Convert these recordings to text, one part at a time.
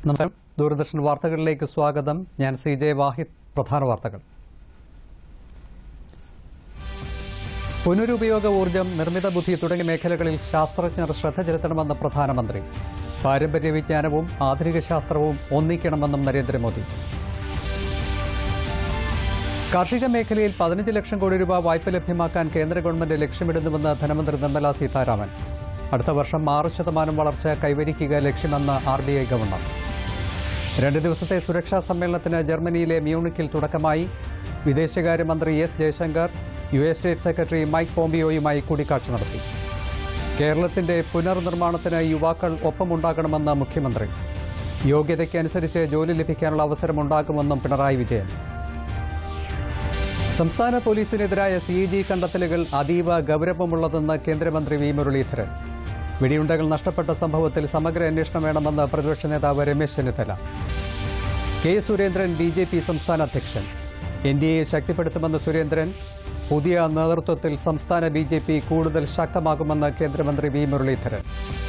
നമസ്കാരം ദൂരദർശൻ വാർത്തകളിലേക്ക് സ്വാഗതം ഞാൻ സി ജെ വാഹിദ് പ്രധാന വാർത്തകൾ പുനരുപയോഗ ഊർജ്ജം നിർമ്മിത ബുദ്ധി തുടങ്ങിയ മേഖലകളിൽ ശാസ്ത്രജ്ഞർ ശ്രദ്ധ ചെലുത്തണമെന്ന് പ്രധാനമന്ത്രി പാരമ്പര്യ വിജ്ഞാനവും ആധുനിക ശാസ്ത്രവും ഒന്നിക്കണമെന്നും നരേന്ദ്രമോദി കാർഷിക മേഖലയിൽ പതിനഞ്ച് ലക്ഷം കോടി രൂപ വായ്പ ലഭ്യമാക്കാൻ കേന്ദ്ര ഗവൺമെന്റ് ലക്ഷ്യമിടുന്നുവെന്ന് ധനമന്ത്രി നിർമ്മല സീതാരാമൻ അടുത്ത വർഷം ആറ് ശതമാനം വളർച്ച കൈവരിക്കുക ലക്ഷ്യമെന്ന് ആർ ബി ഐ ഗവർണർ രണ്ട് ദിവസത്തെ സുരക്ഷാ സമ്മേളനത്തിന് ജർമ്മനിയിലെ മ്യൂണിക്കിൽ തുടക്കമായി വിദേശകാര്യമന്ത്രി S Jaishankar U S state secretary Mike പോംപിയോയുമായി കൂടിക്കാഴ്ച നടത്തി കേരളത്തിന്റെ പുനർനിർമ്മാണത്തിന് യുവാക്കൾ ഒപ്പമുണ്ടാകണമെന്ന് മുഖ്യമന്ത്രി യോഗ്യതയ്ക്കനുസരിച്ച് ജോലി ലഭിക്കാനുള്ള അവസരമുണ്ടാകുമെന്നും പിണറായി വിജയൻ സംസ്ഥാന പോലീസിനെതിരായ സി ജി കണ്ടെത്തലുകൾ അതീവ ഗൌരവമുള്ളതെന്ന് കേന്ദ്രമന്ത്രി വി മുരളീധരൻ വെടിയുണ്ടകൾ നഷ്ടപ്പെട്ട സംഭവത്തിൽ സമഗ്ര അന്വേഷണം വേണമെന്ന് പ്രതിപക്ഷ നേതാവ് Ramesh Chennithala K Surendran B J P സംസ്ഥാന അധ്യക്ഷൻ എൻ ഡി എയെ ശക്തിപ്പെടുത്തുമെന്ന് സുരേന്ദ്രൻ പുതിയ നേതൃത്വത്തിൽ സംസ്ഥാന ബി ജെ പി കൂടുതൽ ശക്തമാകുമെന്ന് കേന്ദ്രമന്ത്രി വി മുരളീധരൻ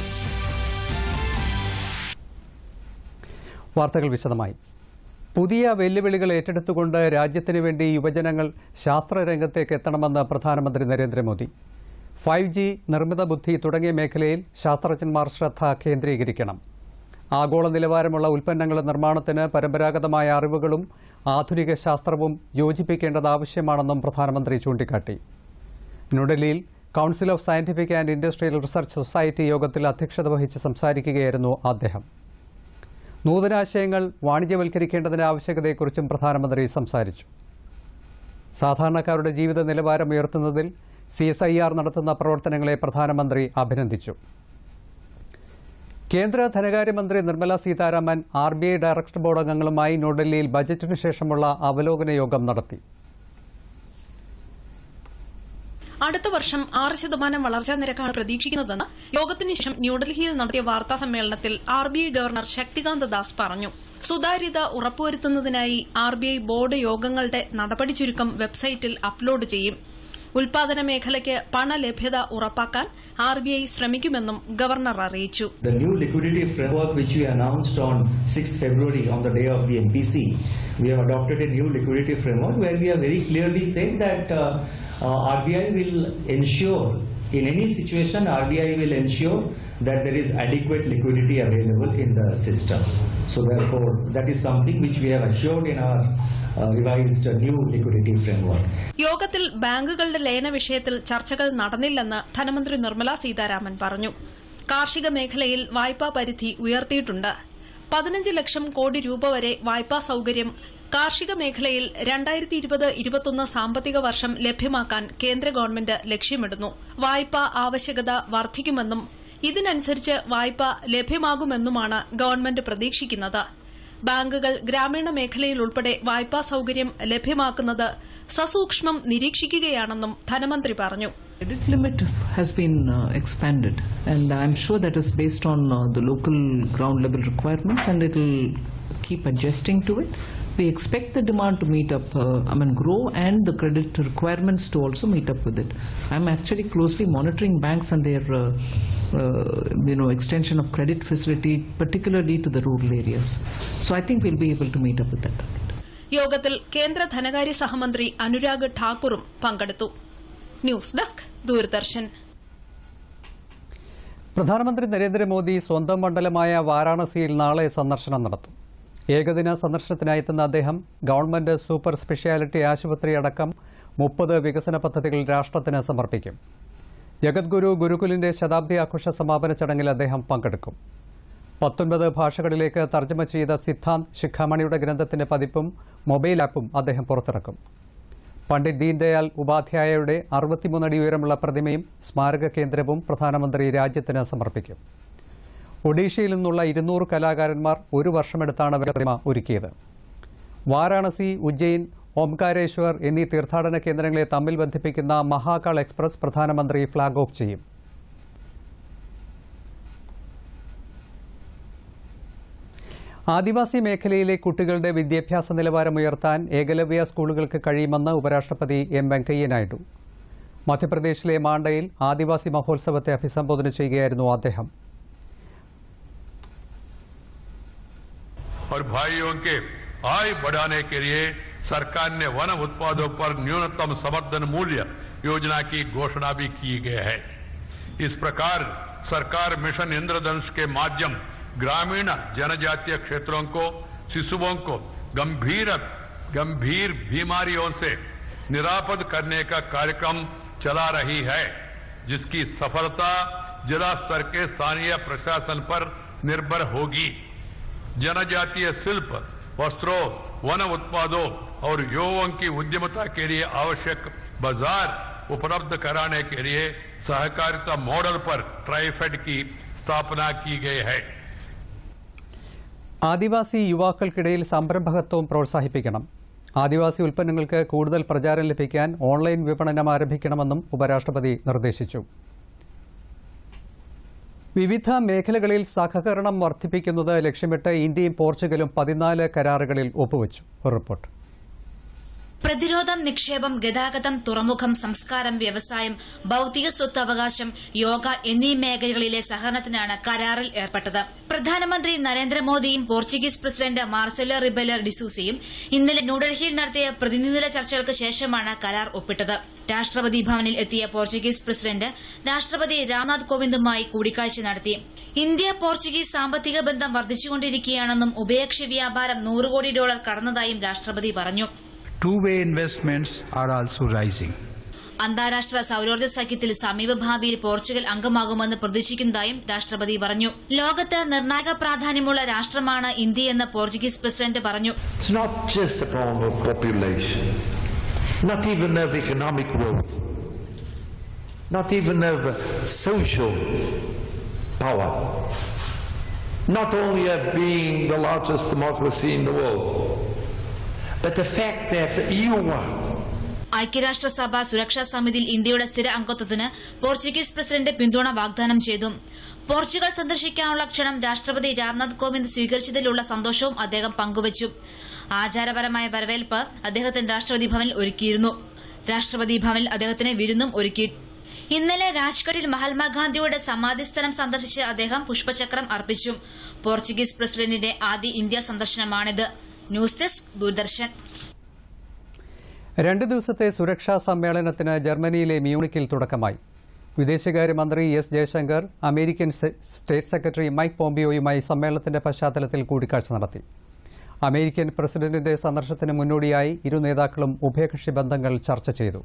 വാർത്തകൾ വിശദമായി പുതിയ വെല്ലുവിളികൾ ഏറ്റെടുത്തുകൊണ്ട് രാജ്യത്തിനു വേണ്ടി യുവജനങ്ങൾ ശാസ്ത്രരംഗത്തേക്ക് എത്തണമെന്ന് പ്രധാനമന്ത്രി നരേന്ദ്രമോദി ഫൈവ് ജി നിർമ്മിത ബുദ്ധി തുടങ്ങിയ മേഖലയിൽ ശാസ്ത്രജ്ഞന്മാർ ശ്രദ്ധ കേന്ദ്രീകരിക്കണം ആഗോള നിലവാരമുള്ള ഉൽപ്പന്നങ്ങളുടെ നിർമ്മാണത്തിന് പരമ്പരാഗതമായ അറിവുകളും ആധുനിക ശാസ്ത്രവും യോജിപ്പിക്കേണ്ടത് ആവശ്യമാണെന്നും പ്രധാനമന്ത്രി ചൂണ്ടിക്കാട്ടി ന്യൂഡൽഹിയിൽ council of scientific and industrial research society യോഗത്തിൽ അധ്യക്ഷത വഹിച്ച് സംസാരിക്കുകയായിരുന്നു അദ്ദേഹം നൂതനാശയങ്ങൾ വാണിജ്യവൽക്കരിക്കേണ്ടതിന്റെ ആവശ്യകതയെക്കുറിച്ചും പ്രധാനമന്ത്രി സംസാരിച്ചു സാധാരണക്കാരുടെ ജീവിത നിലവാരം ഉയർത്തുന്നതിൽ സി എസ് ഐ ആർ നടത്തുന്ന പ്രവർത്തനങ്ങളെ പ്രധാനമന്ത്രി അഭിനന്ദിച്ചു കേന്ദ്ര ധനകാര്യമന്ത്രി Nirmala Sitharaman R B I director board അംഗങ്ങളുമായി ന്യൂഡൽഹിയിൽ ബജറ്റിന് ശേഷമുള്ള അവലോകന യോഗം നടത്തി അടുത്ത വർഷം ആറ് ശതമാനം വളർച്ചാ നിരക്കാണ് പ്രതീക്ഷിക്കുന്നതെന്ന് യോഗത്തിന് ശേഷം ന്യൂഡൽഹിയിൽ നടത്തിയ വാർത്താ സമ്മേളനത്തിൽ R B I governor Shaktikanta Das പറഞ്ഞു സുതാര്യത ഉറപ്പുവരുത്തുന്നതിനായി ആർ ബി ഐ ബോർഡ് യോഗങ്ങളുടെ നടപടി ചുരുക്കം വെബ്സൈറ്റിൽ അപ്ലോഡ് ചെയ്യും ഉൽപാദന മേഖലയ്ക്ക് പണലഭ്യത ഉറപ്പാക്കാൻ ആർ ബി ഐ ശ്രമിക്കുമെന്നും ഗവർണർ അറിയിച്ചു The new liquidity framework which we announced on 6th February on the day of the MPC, we have adopted a new liquidity framework where we have very clearly said that uh, uh, RBI will ensure in any situation RBI will ensure that there is adequate liquidity available in the system. So therefore that is something which we have assured in our uh, revised uh, new liquidity framework. യോഗത്തിൽ ബാങ്കുകളുടെ ലയന വിഷയത്തിൽ ചർച്ചകൾ നടന്നില്ലെന്ന് ധനമന്ത്രി നിർമ്മല സീതാരാമൻ പറഞ്ഞു കാർഷിക മേഖലയിൽ വായ്പാ പരിധി ഉയർത്തിയിട്ടുണ്ട് പതിനഞ്ച് ലക്ഷം കോടി രൂപ വരെ വായ്പാ സൌകര്യം കാർഷിക മേഖലയിൽ രണ്ടായിരത്തി ഇരുപത് ഇരുപത്തൊന്ന് സാമ്പത്തിക വർഷം ലഭ്യമാക്കാൻ കേന്ദ്ര ഗവൺമെന്റ് ലക്ഷ്യമിടുന്നു വായ്പാ ആവശ്യകത വർദ്ധിക്കുമെന്നും ഇതിനനുസരിച്ച് വായ്പ ലഭ്യമാകുമെന്നുമാണ് ഗവൺമെന്റ് പ്രതീക്ഷിക്കുന്നത് ബാങ്കുകൾ ഗ്രാമീണ മേഖലയിൽ ഉൾപ്പെടെ വായ്പാ സൌകര്യം ലഭ്യമാക്കുന്നത് സസൂക്ഷ്മം നിരീക്ഷിക്കുകയാണെന്നും ധനമന്ത്രി പറഞ്ഞു Credit limit has been uh, expanded, and I'm sure that is based on uh, the local ground level requirements, and it will keep adjusting to it. We expect the demand to meet up, uh, I mean, grow, and the credit requirements to also meet up with it. I'm actually closely monitoring banks and their, uh, uh, you know, extension of credit facility, particularly to the rural areas. So I think we'll be able to meet up with that. യോഗത്തിൽ കേന്ദ്ര ധനകാര്യ സഹമന്ത്രി അനുരാഗ് ഠാക്കൂറും പങ്കെടുത്തു news desk Doordarshan പ്രധാനമന്ത്രി നരേന്ദ്രമോദി സ്വന്തം മണ്ഡലമായ വാരാണസിയിൽ നാളെ സന്ദർശനം നടത്തും ഏകദിന സന്ദർശനത്തിനായി എത്തുന്ന അദ്ദേഹം ഗവൺമെന്റ് സൂപ്പർ സ്പെഷ്യാലിറ്റി ആശുപത്രി അടക്കം മുപ്പത് വികസന പദ്ധതികൾ രാഷ്ട്രത്തിന് സമർപ്പിക്കും ജഗദ്ഗുരു ഗുരുകുലിന്റെ ശതാബ്ദി ആഘോഷ സമാപന ചടങ്ങിൽ അദ്ദേഹം പങ്കെടുക്കും പത്തൊൻപത് ഭാഷകളിലേക്ക് തർജ്ജമ ചെയ്ത സിദ്ധാന്ത് ശിഖാമണിയുടെ ഗ്രന്ഥത്തിന്റെ പതിപ്പും മൊബൈൽ ആപ്പും അദ്ദേഹം പുറത്തിറക്കും പണ്ഡിറ്റ് ദീൻദയാൽ ഉപാധ്യായയുടെ അറുപത്തിമൂന്നടി ഉയരമുള്ള പ്രതിമയും സ്മാരക കേന്ദ്രവും പ്രധാനമന്ത്രി രാജ്യത്തിന് സമർപ്പിക്കും ഒഡീഷയിൽ നിന്നുള്ള ഇരുന്നൂറ് കലാകാരന്മാർ ഒരു വർഷമെടുത്താണ് പ്രതിമ ഒരുക്കിയത് വാരാണസി ഉജ്ജയിൻ ഓംകാരേശ്വർ എന്നീ തീർത്ഥാടന കേന്ദ്രങ്ങളെ തമ്മിൽ ബന്ധിപ്പിക്കുന്ന മഹാകാൾ എക്സ്പ്രസ് പ്രധാനമന്ത്രി ഫ്ളാഗ് ഓഫ് ചെയ്യും ആദിവാസി മേഖലയിലെ കുട്ടികളുടെ വിദ്യാഭ്യാസ നിലവാരം ഉയർത്താൻ ഏകലവ്യ സ്കൂളുകൾക്ക് കഴിയുമെന്ന് ഉപരാഷ്ട്രപതി എം വെങ്കയ്യ നായിഡു മധ്യപ്രദേശിലെ മാണ്ടയിൽ ആദിവാസി മഹോത്സവത്തെ അഭിസംബോധന ചെയ്യുകയായിരുന്നു അദ്ദേഹം और भाइयों के आय बढ़ाने के लिए सरकार ने वन उत्पादों पर न्यूनतम समर्थन मूल्य योजना की घोषणा भी की गई है इस प्रकार सरकार मिशन इंद्रधनुष के माध्यम ग्रामीण जनजातीय क्षेत्रों को शिशुओं को गंभीर गंभीर बीमारियों से निरापद करने का कार्यक्रम चला रही है जिसकी सफलता जिला स्तर के स्थानीय प्रशासन पर निर्भर होगी जनजातीय शिल्प वस्त्रों वन उत्पादों और युवाओं की उद्यमता के लिए आवश्यक बाजार उपलब्ध कराने के लिए सहकारिता मॉडल पर ट्राइफेड की स्थापना की गई है ആദിവാസി യുവാക്കൾക്കിടയിൽ സംരംഭകത്വം പ്രോത്സാഹിപ്പിക്കണം ആദിവാസി ഉൽപ്പന്നങ്ങൾക്ക് കൂടുതൽ പ്രചാരം ലഭിക്കാൻ ഓൺലൈൻ വിപണനം ആരംഭിക്കണമെന്നും ഉപരാഷ്ട്രപതി നിർദ്ദേശിച്ചു വിവിധ മേഖലകളിൽ സഹകരണം വർദ്ധിപ്പിക്കുന്നത് ലക്ഷ്യമിട്ട് ഇന്ത്യയും പോർച്ചുഗലും പതിനാല് കരാറുകളിൽ ഒപ്പുവച്ചു ഒരു റിപ്പോർട്ട് പ്രതിരോധം നിക്ഷേപം ഗതാഗതം തുറമുഖം സംസ്കാരം വ്യവസായം ഭൌതിക സ്വത്ത് അവകാശം യോഗ എന്നീ മേഖലകളിലെ സഹകരണത്തിനാണ് കരാറിൽ ഏർപ്പെട്ടത് പ്രധാനമന്ത്രി നരേന്ദ്രമോദിയും പോർച്ചുഗീസ് പ്രസിഡന്റ് മാർസെലോ റിബെലർ ഡിസൂസയും ഇന്നലെ ന്യൂഡൽഹിയിൽ നടത്തിയ പ്രതിനിധിതല ചർച്ചകൾക്ക് ശേഷമാണ് കരാർ ഒപ്പിട്ടത് രാഷ്ട്രപതി ഭവനിൽ എത്തിയ പോർച്ചുഗീസ് പ്രസിഡന്റ് രാഷ്ട്രപതി രാംനാഥ് കോവിന്ദുമായി കൂടിക്കാഴ്ച നടത്തി ഇന്ത്യ പോർച്ചുഗീസ് സാമ്പത്തിക ബന്ധം വർദ്ധിച്ചുകൊണ്ടിരിക്കുകയാണെന്നും ഉഭയകക്ഷി വ്യാപാരം നൂറ് കോടി ഡോളർ കടന്നതായും രാഷ്ട്രപതി പറഞ്ഞു Two-way investments are also rising. അന്താരാഷ്ട്ര സൌരോർജ്ജ സഖ്യത്തിൽ സമീപഭാവിയിൽ പോർച്ചുഗൽ അംഗമാകുമെന്ന് പ്രതീക്ഷിക്കുന്നതായും രാഷ്ട്രപതി പറഞ്ഞു ലോകത്ത് നിർണായക പ്രാധാന്യമുള്ള രാഷ്ട്രമാണ് ഇന്ത്യയെന്ന് പോർച്ചുഗീസ് പ്രസിഡന്റ് പറഞ്ഞു It's not just a problem of population, not even of economic growth, not even of uh, social power, not only of being the largest democracy in the world, but the fact that you are ഐക്യരാഷ്ട്രസഭ സുരക്ഷാ സമിതിയിൽ ഇന്ത്യയുടെ സ്ഥിര അംഗത്വത്തിന് Portuguese president പിന്തുണ വാഗ്ദാനം ചെയ്തു Portugal സന്ദർശിക്കാനുള്ള ക്ഷണം രാഷ്ട്രപതി രാംനാഥ് കോവിന്ദ് സ്വീകരിച്ചതിലുള്ള സന്തോഷവും അദ്ദേഹം പങ്കുവച്ചു ആചാരപരമായ വരവേൽപ്പ് അദ്ദേഹത്തിന് രാഷ്ട്രപതി ഭവനിൽ ഒരുക്കിയിരുന്നു രാഷ്ട്രപതി ഭവനിൽ അദ്ദേഹത്തിന് വിരുന്നും ഒരുക്കി ഇന്നലെ രാജ്കോട്ടിൽ മഹാത്മാഗാന്ധിയുടെ സമാധിസ്ഥലം സന്ദർശിച്ച് അദ്ദേഹം പുഷ്പചക്രം അർപ്പിച്ചു പോർച്ചുഗീസ് പ്രസിഡന്റിന്റെ ആദ്യ ഇന്ത്യ സന്ദർശനമാണിത് ന്യൂസ് ഡെസ്ക് ദൂരദർശൻ രണ്ട് ദിവസത്തെ സുരക്ഷാ സമ്മേളനത്തിന് ജർമ്മനിയിലെ മ്യൂണിക്കിൽ തുടക്കമായി വിദേശകാര്യമന്ത്രി എസ് ജയശങ്കർ അമേരിക്കൻ സെ- സ്റ്റേറ്റ് സെക്രട്ടറി മൈക്ക് പോംപിയോയുമായി സമ്മേളനത്തിന്റെ പശ്ചാത്തലത്തിൽ കൂടിക്കാഴ്ച നടത്തി അമേരിക്കൻ പ്രസിഡന്റിന്റെ സന്ദർശനത്തിന് മുന്നോടിയായി ഇരു നേതാക്കളും ഉഭയകക്ഷി ബന്ധങ്ങൾ ചർച്ച ചെയ്തു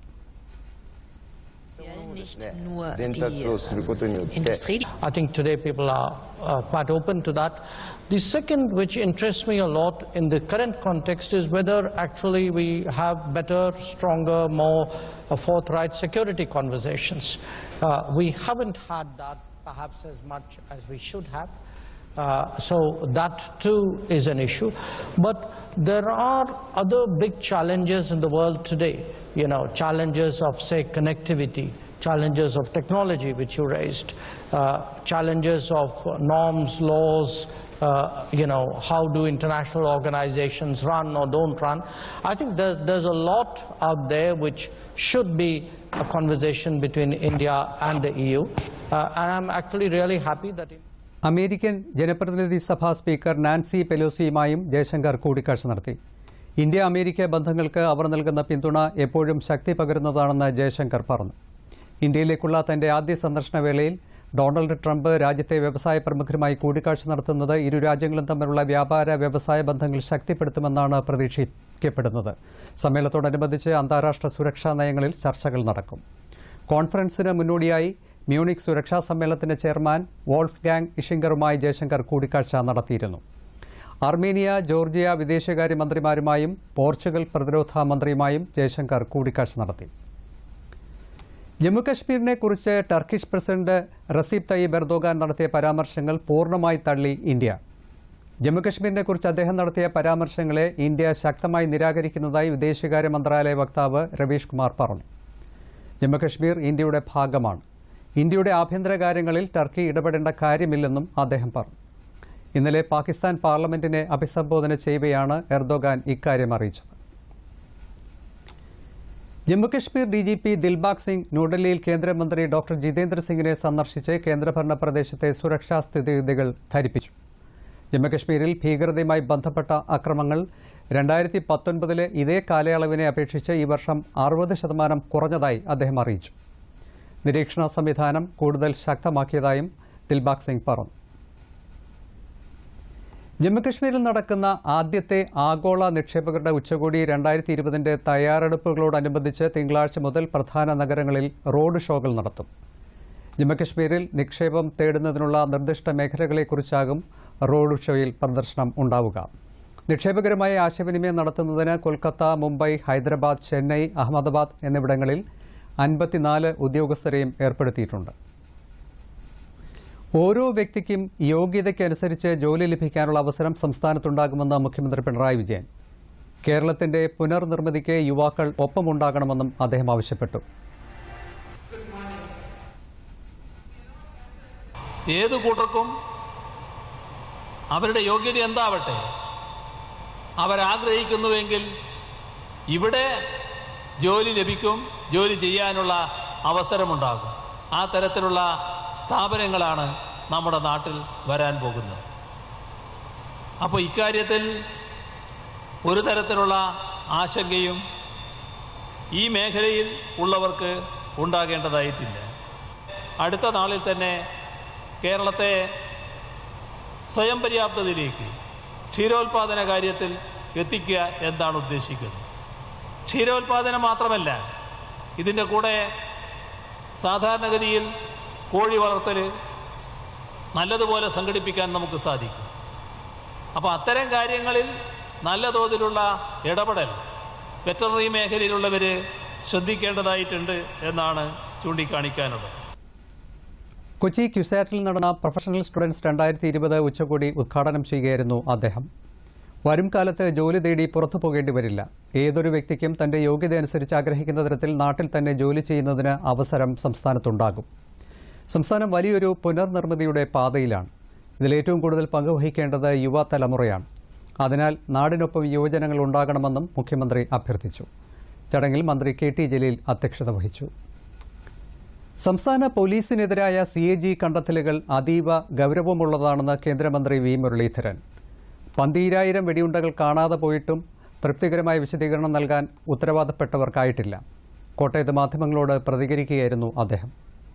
nicht nur Dentro die dos Tributo Industrie, I think today people are uh, quite open to that. The second, which interests me a lot in the current context, is whether actually we have better, stronger, more uh, forthright security conversations. Uh, we haven't had that perhaps as much as we should have. Uh, so that too is an issue. But there are other big challenges in the world today, you know, challenges of, say, connectivity, challenges of technology, which you raised, uh, challenges of norms, laws, uh, you know, how do international organizations run or don't run. I think there, there's a lot out there which should be a conversation between India and the EU. Uh, and I'm actually really happy that. American ജനപ്രതിനിധി സഭാ speaker Nancy പെലോസിയുമായും Jaishankar കൂടിക്കാഴ്ച നടത്തി India America ബന്ധങ്ങൾക്ക് അവർ നൽകുന്ന പിന്തുണ എപ്പോഴും ശക്തി പകരുന്നതാണെന്ന് ജയശങ്കർ പറഞ്ഞു ഇന്ത്യയിലേക്കുള്ള തന്റെ ആദ്യ സന്ദർശന വേളയിൽ ഡൊണാൾഡ് ട്രംപ് രാജ്യത്തെ വ്യവസായ പ്രമുഖരുമായി കൂടിക്കാഴ്ച നടത്തുന്നത് ഇരു രാജ്യങ്ങളും തമ്മിലുള്ള വ്യാപാര വ്യവസായ ബന്ധങ്ങൾ ശക്തിപ്പെടുത്തുമെന്നാണ് പ്രതീക്ഷിക്കപ്പെടുന്നത് സമ്മേളനത്തോടനുബന്ധിച്ച് അന്താരാഷ്ട്ര സുരക്ഷാ നയങ്ങളിൽ ചർച്ചകൾ നടക്കും കോൺഫറൻസിന് മുന്നോടിയായി മ്യൂണിക് സുരക്ഷാ സമ്മേളനത്തിന്റെ ചെയർമാൻ വോൾഫ് ഗാങ് ഇഷിംഗറുമായി ജയശങ്കർ കൂടിക്കാഴ്ച നടത്തിയിരുന്നു അർമേനിയ ജോർജിയ വിദേശകാര്യമന്ത്രിമാരുമായും പോർച്ചുഗൽ പ്രതിരോധ മന്ത്രിയുമായും ജയശങ്കർ കൂടിക്കാഴ്ച നടത്തി ജമ്മുകശ്മീരിനെ കുറിച്ച് Turkish president Recep Tayyip Erdogan നടത്തിയ പരാമർശങ്ങൾ പൂർണ്ണമായി തള്ളി ഇന്ത്യ ജമ്മുകശ്മീരിനെ കുറിച്ച് അദ്ദേഹം നടത്തിയ പരാമർശങ്ങളെ ഇന്ത്യ ശക്തമായി നിരാകരിക്കുന്നതായി വിദേശകാര്യ മന്ത്രാലയ വക്താവ് രവീഷ് കുമാർ പറഞ്ഞു ജമ്മുകശ്മീർ ഇന്ത്യയുടെ ഭാഗമാണ് ഇന്ത്യയുടെ ആഭ്യന്തര കാര്യങ്ങളിൽ ടർക്കി ഇടപെടേണ്ട കാര്യമില്ലെന്നും അദ്ദേഹം പറഞ്ഞു ഇന്നലെ പാകിസ്ഥാൻ പാർലമെന്റിനെ അഭിസംബോധന ചെയ്യവെയാണ് എർദോഗാൻ ഇക്കാര്യം അറിയിച്ചത് Jammu Kashmir D G P Dilbag Singh ന്യൂഡൽഹിയിൽ കേന്ദ്രമന്ത്രി ഡോക്ടർ ജിതേന്ദ്ര സിംഗിനെ സന്ദർശിച്ച് കേന്ദ്രഭരണ പ്രദേശത്തെ സുരക്ഷാ സ്ഥിതിഗതികൾ ധരിപ്പിച്ചു ജമ്മുകശ്മീരിൽ ഭീകരതയുമായി ബന്ധപ്പെട്ട അക്രമങ്ങൾ രണ്ടായിരത്തി പത്തൊൻപതിലെ ഇതേ കാലയളവിനെ അപേക്ഷിച്ച് ഈ വർഷം അറുപത് ശതമാനം കുറഞ്ഞതായി അദ്ദേഹം അറിയിച്ചു നിരീക്ഷണ സംവിധാനം കൂടുതൽ ശക്തമാക്കിയതായും ദിൽബാഗ് സിംഗ് പറഞ്ഞു ജമ്മുകശ്മീരിൽ നടക്കുന്ന ആദ്യത്തെ ആഗോള നിക്ഷേപകരുടെ ഉച്ചകോടി രണ്ടായിരത്തി ഇരുപതിന്റെ തയ്യാറെടുപ്പുകളോടനുബന്ധിച്ച് തിങ്കളാഴ്ച മുതൽ പ്രധാന നഗരങ്ങളിൽ റോഡ് ഷോകൾ നടത്തും ജമ്മുകശ്മീരിൽ നിക്ഷേപം തേടുന്നതിനുള്ള നിർദ്ദിഷ്ട മേഖലകളെക്കുറിച്ചാകും റോഡ് ഷോയിൽ പ്രദർശനം ഉണ്ടാവുക നിക്ഷേപകരുമായി ആശയവിനിമയം നടത്തുന്നതിന് കൊൽക്കത്ത മുംബൈ ഹൈദരാബാദ് ചെന്നൈ അഹമ്മദാബാദ് എന്നിവിടങ്ങളിൽ അൻപത്തിനാല് ഉദ്യോഗസ്ഥരെയും ഏർപ്പെടുത്തിയിട്ടുണ്ട് ഓരോ വ്യക്തിക്കും യോഗ്യതയ്ക്കനുസരിച്ച് ജോലി ലഭിക്കാനുള്ള അവസരം സംസ്ഥാനത്തുണ്ടാകുമെന്ന് മുഖ്യമന്ത്രി പിണറായി വിജയൻ കേരളത്തിന്റെ പുനർനിർമ്മിതിക്ക് യുവാക്കൾ ഒപ്പമുണ്ടാകണമെന്നും അദ്ദേഹം ആവശ്യപ്പെട്ടു ഏത് കൂട്ടർക്കും അവരുടെ യോഗ്യത എന്താവട്ടെ അവരാഗ്രഹിക്കുന്നുവെങ്കിൽ ഇവിടെ ജോലി ലഭിക്കും ജോലി ചെയ്യാനുള്ള അവസരമുണ്ടാകും ആ തരത്തിലുള്ള സ്ഥാപനങ്ങളാണ് നമ്മുടെ നാട്ടിൽ വരാൻ പോകുന്നത് അപ്പോൾ ഇക്കാര്യത്തിൽ ഒരു തരത്തിലുള്ള ആശങ്കയും ഈ മേഖലയിൽ ഉള്ളവർക്ക് ഉണ്ടാകേണ്ടതായിട്ടില്ല അടുത്ത നാളിൽ തന്നെ കേരളത്തെ സ്വയം പര്യാപ്തതയിലേക്ക് ക്ഷീരോത്പാദന കാര്യത്തിൽ എത്തിക്കുക എന്താണ് ഉദ്ദേശിക്കുന്നത് ക്ഷീരോത്പാദനം മാത്രമല്ല ഇതിൻ്റെ കൂടെ സാധാരണഗതിയിൽ കോഴി വളർത്തൽ നല്ലതുപോലെ സംഘടിപ്പിക്കാൻ നമുക്ക് സാധിക്കും അപ്പോൾ അത്തരം കാര്യങ്ങളിൽ നല്ല തോതിലുള്ള ഇടപെടൽ വെറ്ററിനറി മേഖലയിലുള്ളവർ ശ്രദ്ധിക്കേണ്ടതായിട്ടുണ്ട് എന്നാണ് ചൂണ്ടിക്കാണിക്കാനുള്ളത് കൊച്ചി ക്യുസാറ്റിൽ നടന്ന പ്രൊഫഷണൽ സ്റ്റുഡൻസ് രണ്ടായിരത്തി ഇരുപത് ഉച്ചകോടി ഉദ്ഘാടനം ചെയ്യുകയായിരുന്നു അദ്ദേഹം വരും കാലത്ത് ജോലി തേടി പുറത്തു പോകേണ്ടി വരില്ല ഏതൊരു വ്യക്തിക്കും തന്റെ യോഗ്യത അനുസരിച്ച് ആഗ്രഹിക്കുന്ന തരത്തിൽ നാട്ടിൽ തന്നെ ജോലി ചെയ്യുന്നതിന് അവസരം സംസ്ഥാനത്തുണ്ടാകും സംസ്ഥാനം വലിയൊരു പുനർനിർമ്മിതിയുടെ പാതയിലാണ് ഇതിലേറ്റവും കൂടുതൽ പങ്കുവഹിക്കേണ്ടത് യുവതലമുറയാണ് അതിനാൽ നാടിനൊപ്പം യുവജനങ്ങൾ ഉണ്ടാകണമെന്നും മുഖ്യമന്ത്രി അഭ്യർത്ഥിച്ചു ചടങ്ങിൽ മന്ത്രി കെ ടി ജലീൽ അധ്യക്ഷത വഹിച്ചു സംസ്ഥാന പോലീസിനെതിരായ സി എ ജി കണ്ടെത്തലുകൾ അതീവ ഗൌരവമുള്ളതാണെന്ന് കേന്ദ്രമന്ത്രി വി മുരളീധരൻ പന്തീരായിരം വെടിയുണ്ടകൾ കാണാതെ പോയിട്ടും തൃപ്തികരമായ വിശദീകരണം നൽകാൻ ഉത്തരവാദപ്പെട്ടവർക്കായിട്ടില്ല കോട്ടയത്ത് മാധ്യമങ്ങളോട് പ്രതികരിക്കുകയായിരുന്നു അദ്ദേഹം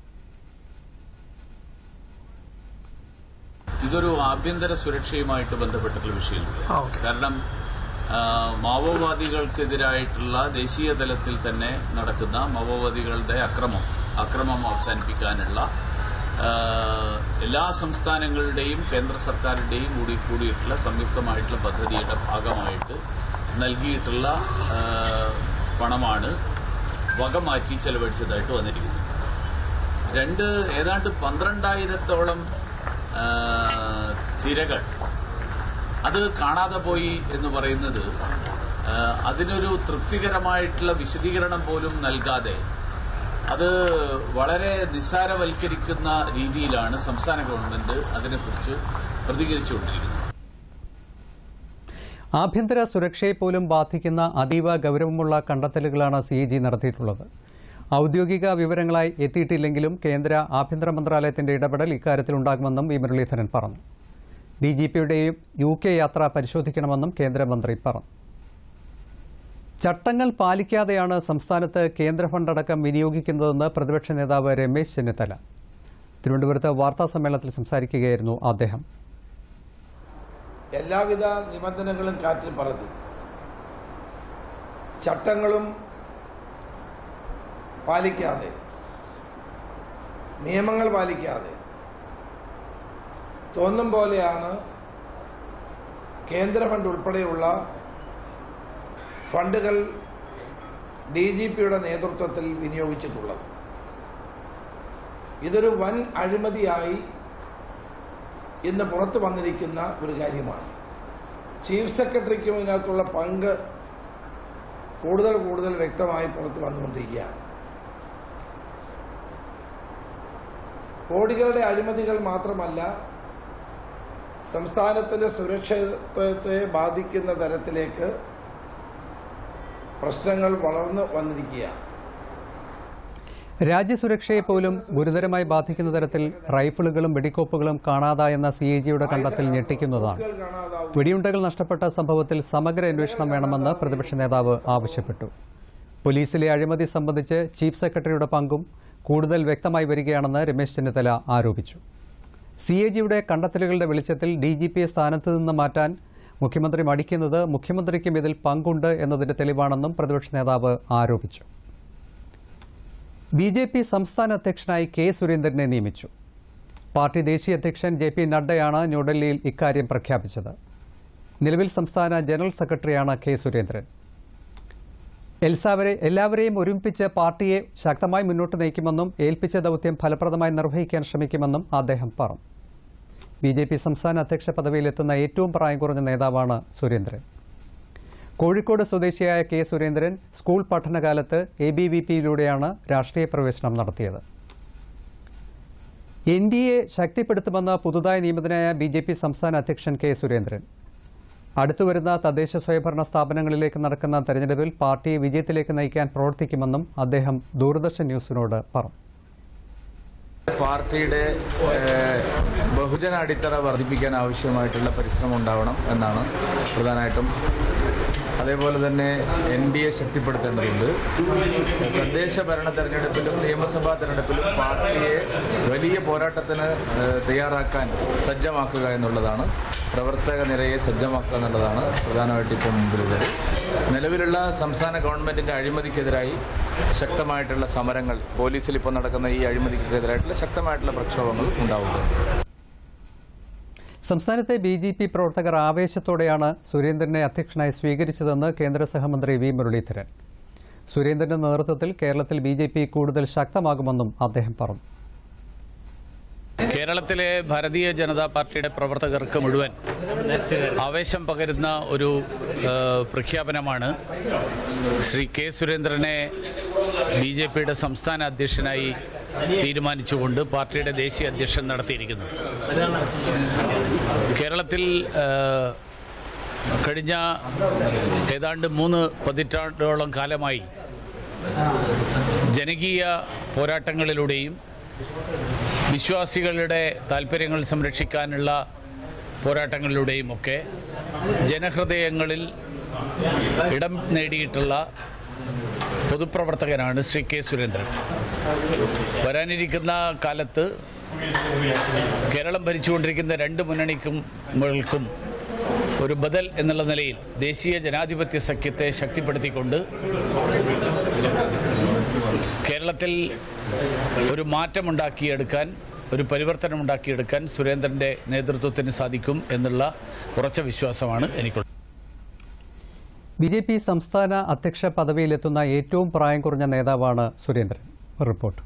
ഇതൊരു ആഭ്യന്തര സുരക്ഷയുമായിട്ട് ബന്ധപ്പെട്ടിട്ടുള്ള വിഷയമാണ് കാരണം ആ, മാവോവാദികൾക്കെതിരായിട്ടുള്ള ദേശീയ തലത്തിൽ തന്നെ നടക്കുന്ന മാവോവാദികളുടെ അക്രമം അക്രമം അവസാനിപ്പിക്കാനുള്ള ആ, എല്ലാ സംസ്ഥാനങ്ങളുടെയും കേന്ദ്ര സർക്കാരിന്റെയും കൂടി കൂടിയിട്ടുള്ള സംയുക്തമായിട്ടുള്ള പദ്ധതിയുടെ ഭാഗമായിട്ട് നൽകിയിട്ടുള്ള ആ, പണമാണ് വകമാറ്റി ചെലവഴിച്ചതായിട്ട് വന്നിരിക്കുന്നത് രണ്ട് ഏതാണ്ട് പന്ത്രണ്ടായിരത്തോളം ആ, തിരകൾ അത് കാണാതെ പോയി എന്ന് പറയുന്നത് ആ, അതിനൊരു തൃപ്തികരമായിട്ടുള്ള വിശദീകരണം പോലും നൽകാതെ അത് വളരെ നിസ്സാരവൽക്കരിക്കുന്ന രീതിയിലാണ് സംസ്ഥാന ഗവൺമെന്റ് അതിനെക്കുറിച്ച് പ്രതികരിച്ചുകൊണ്ടിരിക്കുന്നത് ആഭ്യന്തര സുരക്ഷയെ പോലും ബാധിക്കുന്ന അതീവ ഗൌരവമുള്ള കണ്ടെത്തലുകളാണ് സി ജി നടത്തിയിട്ടുള്ളത് ഔദ്യോഗിക വിവരങ്ങളായി എത്തിയിട്ടില്ലെങ്കിലും കേന്ദ്ര ആഭ്യന്തര മന്ത്രാലയത്തിന്റെ ഇടപെടൽ ഇക്കാര്യത്തിൽ ഉണ്ടാകുമെന്നും വി മുരളീധരൻ പറഞ്ഞു ഡി ജി പിയുടെയും യു കെ യാത്ര പരിശോധിക്കണമെന്നും കേന്ദ്രമന്ത്രി പറഞ്ഞു ചട്ടങ്ങൾ പാലിക്കാതെയാണ് സംസ്ഥാനത്ത് കേന്ദ്ര ഫണ്ടടക്കം വിനിയോഗിക്കുന്നതെന്ന് പ്രതിപക്ഷ നേതാവ് രമേശ് ചെന്നിത്തല തിരുവനന്തപുരത്ത് വാർത്താ സമ്മേളനത്തിൽ സംസാരിക്കുകയായിരുന്നു അദ്ദേഹം എല്ലാവിധ നിബന്ധനകളും കാറ്റിൽ പറത്തി ചട്ടങ്ങളും പാലിക്കാതെ നിയമങ്ങൾ പാലിക്കാതെ തോന്നും പോലെയാണ് കേന്ദ്ര ഫണ്ട് ഉൾപ്പെടെയുള്ള ഫണ്ടുകൾ ഡി ജി പിയുടെ നേതൃത്വത്തിൽ വിനിയോഗിച്ചിട്ടുള്ളത് ഇതൊരു വൻ അഴിമതിയായി ഇന്ന് പുറത്തു വന്നിരിക്കുന്ന ഒരു കാര്യമാണ് ചീഫ് സെക്രട്ടറിക്കും ഇതിനകത്തുള്ള പങ്ക് കൂടുതൽ കൂടുതൽ വ്യക്തമായി പുറത്തു വന്നുകൊണ്ടിരിക്കുകയാണ് കോടികളുടെ അഴിമതികൾ മാത്രമല്ല സംസ്ഥാനത്തിന്റെ സുരക്ഷിതത്വത്തെ ബാധിക്കുന്ന തരത്തിലേക്ക് പ്രശ്നങ്ങൾ വളർന്നു വന്നിരിക്കുകയാണ് രാജ്യസുരക്ഷയെ പോലും ഗുരുതരമായി ബാധിക്കുന്ന തരത്തിൽ റൈഫിളുകളും വെടിക്കോപ്പുകളും കാണാതായെന്ന സി എ ജിയുടെ കണ്ടെത്തൽ ഞെട്ടിക്കുന്നതാണ് വെടിയുണ്ടകൾ നഷ്ടപ്പെട്ട സംഭവത്തിൽ സമഗ്ര അന്വേഷണം വേണമെന്ന് പ്രതിപക്ഷ നേതാവ് ആവശ്യപ്പെട്ടു പോലീസിലെ അഴിമതി സംബന്ധിച്ച് ചീഫ് സെക്രട്ടറിയുടെ പങ്കും കൂടുതൽ വ്യക്തമായി വരികയാണെന്ന് രമേശ് ചെന്നിത്തല ആരോപിച്ചു സി എ ജിയുടെ കണ്ടെത്തലുകളുടെ വെളിച്ചത്തിൽ ഡി ജി പിയെ സ്ഥാനത്ത് നിന്ന് മാറ്റാൻ മുഖ്യമന്ത്രി മടിക്കുന്നത് മുഖ്യമന്ത്രിക്കും ഇതിൽ പങ്കുണ്ട് എന്നതിന്റെ തെളിവാണെന്നും പ്രതിപക്ഷ നേതാവ് ആരോപിച്ചു ബി ജെ പി സംസ്ഥാന അധ്യക്ഷനായി കെ സുരേന്ദ്രനെ നിയമിച്ചു പാർട്ടി ദേശീയ അധ്യക്ഷൻ ജെ പി നഡ്ഡയാണ് ന്യൂഡൽഹിയിൽ ഇക്കാര്യം പ്രഖ്യാപിച്ചത് നിലവിൽ സംസ്ഥാന ജനറൽ സെക്രട്ടറിയാണ് കെ സുരേന്ദ്രൻ എൽസാവരെ എല്ലാവരെയും ഒരുമിപ്പിച്ച് പാർട്ടിയെ ശക്തമായി മുന്നോട്ട് നയിക്കുമെന്നും ഏൽപ്പിച്ച ദൗത്യം ഫലപ്രദമായി നിർവഹിക്കാൻ ശ്രമിക്കുമെന്നും അദ്ദേഹം പറഞ്ഞു ബി ജെ പി സംസ്ഥാന അധ്യക്ഷ പദവിയിലെത്തുന്ന ഏറ്റവും പ്രായം കുറഞ്ഞ നേതാവാണ് സുരേന്ദ്രൻ കോഴിക്കോട് സ്വദേശിയായ കെ സുരേന്ദ്രൻ സ്കൂൾ പഠനകാലത്ത് എ ബി വി പിയിലൂടെയാണ് രാഷ്ട്രീയ പ്രവേശനം നടത്തിയത് എൻ ഡി എ ശക്തിപ്പെടുത്തുമെന്ന് പുതുതായി നിയമിതനായ ബി ജെ പി സംസ്ഥാന അധ്യക്ഷൻ കെ സുരേന്ദ്രൻ അടുത്തുവരുന്ന തദ്ദേശ സ്വയംഭരണ സ്ഥാപനങ്ങളിലേക്ക് നടക്കുന്ന തെരഞ്ഞെടുപ്പിൽ പാർട്ടിയെ വിജയത്തിലേക്ക് നയിക്കാൻ പ്രവർത്തിക്കുമെന്നും അദ്ദേഹം ദൂരദർശൻ ന്യൂസിനോട് പറഞ്ഞു പാർട്ടിയുടെ ഏഹ്, ബഹുജന അടിത്തറ വർദ്ധിപ്പിക്കാൻ ആവശ്യമായിട്ടുള്ള പരിശ്രമം ഉണ്ടാവണം എന്നാണ് പ്രധാനമായിട്ടും അതേപോലെ തന്നെ എൻ ഡി എ ശക്തിപ്പെടുത്തേണ്ടതുണ്ട് തദ്ദേശ ഭരണ തെരഞ്ഞെടുപ്പിലും നിയമസഭാ തെരഞ്ഞെടുപ്പിലും പാർട്ടിയെ വലിയ പോരാട്ടത്തിന് ഏഹ്, തയ്യാറാക്കാൻ സജ്ജമാക്കുക എന്നുള്ളതാണ് പ്രവർത്തക നിരയെ സജ്ജമാക്കുക എന്നുള്ളതാണ് പ്രധാനമായിട്ട് ഇപ്പോൾ മുമ്പിലുള്ളത് നിലവിലുള്ള സംസ്ഥാന ഗവൺമെന്റിന്റെ അഴിമതിക്കെതിരായി ശക്തമായിട്ടുള്ള സമരങ്ങൾ പോലീസിൽ ഇപ്പോൾ നടക്കുന്ന ഈ അഴിമതിക്കെതിരായിട്ടുള്ള ശക്തമായിട്ടുള്ള പ്രക്ഷോഭങ്ങൾ ഉണ്ടാവുകയാണ് സംസ്ഥാനത്തെ ബി ജെ പി പ്രവർത്തകർ ആവേശത്തോടെയാണ് സുരേന്ദ്രനെ അധ്യക്ഷനായി സ്വീകരിച്ചതെന്ന് കേന്ദ്ര സഹമന്ത്രി വി മുരളീധരൻ സുരേന്ദ്രന്റെ നേതൃത്വത്തിൽ കേരളത്തിൽ ബി ജെ പി കൂടുതൽ ശക്തമാകുമെന്നും അദ്ദേഹം പറഞ്ഞു കേരളത്തിലെ ഭാരതീയ ജനതാ പാർട്ടിയുടെ പ്രവർത്തകർക്ക് മുഴുവൻ ആവേശം പകരുന്ന ഒരു ആ, പ്രഖ്യാപനമാണ് ശ്രീ കെ സുരേന്ദ്രനെ ബി ജെ പിയുടെ സംസ്ഥാന അധ്യക്ഷനായി തീരുമാനിച്ചുകൊണ്ട് പാർട്ടിയുടെ ദേശീയ അധ്യക്ഷൻ നടത്തിയിരിക്കുന്നത് കേരളത്തിൽ ആ, കഴിഞ്ഞ ഏതാണ്ട് മൂന്ന് പതിറ്റാണ്ടോളം കാലമായി ജനകീയ പോരാട്ടങ്ങളിലൂടെയും വിശ്വാസികളുടെ താല്പര്യങ്ങൾ സംരക്ഷിക്കാനുള്ള പോരാട്ടങ്ങളിലൂടെയും ഒക്കെ ജനഹൃദയങ്ങളിൽ ഇടം നേടിയിട്ടുള്ള പൊതുപ്രവർത്തകനാണ് ശ്രീ കെ സുരേന്ദ്രൻ വരാനിരിക്കുന്ന കാലത്ത് കേരളം ഭരിച്ചുകൊണ്ടിരിക്കുന്ന രണ്ട് മുന്നണിക്കും മുകൾക്കും ഒരു ബദൽ എന്നുള്ള നിലയിൽ ദേശീയ ജനാധിപത്യ സഖ്യത്തെ ശക്തിപ്പെടുത്തിക്കൊണ്ട് കേരളത്തിൽ ഒരു മാറ്റമുണ്ടാക്കിയെടുക്കാൻ ഒരു പരിവർത്തനമുണ്ടാക്കിയെടുക്കാൻ സുരേന്ദ്രന്റെ നേതൃത്വത്തിന് സാധിക്കും എന്നുള്ള ഉറച്ച വിശ്വാസമാണ് എനിക്കുള്ളത് ബി ജെ പി സംസ്ഥാന അധ്യക്ഷ പദവിയിലെത്തുന്ന ഏറ്റവും പ്രായം കുറഞ്ഞ നേതാവാണ് സുരേന്ദ്രൻ റിപ്പോർട്ട്